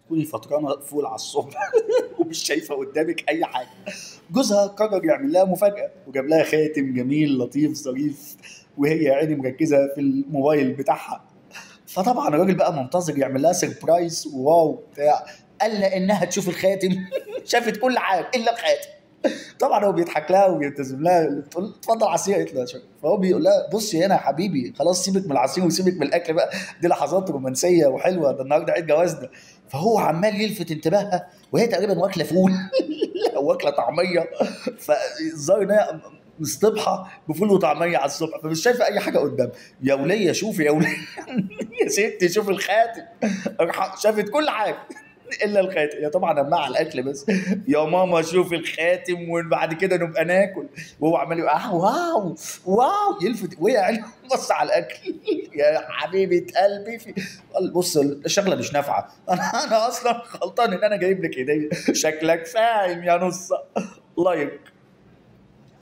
تكوني فطرانه فول على الصبح ومش شايفه قدامك اي حاجه جوزها قرر يعمل لها مفاجاه وجاب لها خاتم جميل لطيف ظريف وهي يا عيني مركزه في الموبايل بتاعها فطبعا الراجل بقى منتظر يعمل لها سربرايز واو بتاع قال لها انها تشوف الخاتم شافت كل حاجه الا الخاتم طبعا هو بيضحك لها وبيبتسم لها بتقول اتفضل عصير قالت له يا شيخ. فهو بيقول لها بصي هنا يا حبيبي خلاص سيبك من العصير وسيبك من الاكل بقى دي لحظات رومانسيه وحلوه ده النهارده عيد جوازنا فهو عمال يلفت انتباهها وهي تقريبا واكله فول او واكله طعميه فالظاهر ان هي مصطبحه بفول وطعميه على الصبح فمش شايفه اي حاجه قدام يا وليه شوفي يا وليه يا ستي شوفي الخاتم شافت كل حاجه الا الخاتم يا طبعا مع الاكل بس يا ماما شوف الخاتم وبعد كده نبقى ناكل وهو عمال يقول آه واو واو يلفت وهي عينه بص على الاكل يا حبيبه قلبي في قال بص الشغله مش نافعه انا انا اصلا غلطان ان انا جايب لك هديه شكلك فاهم يا نص لايك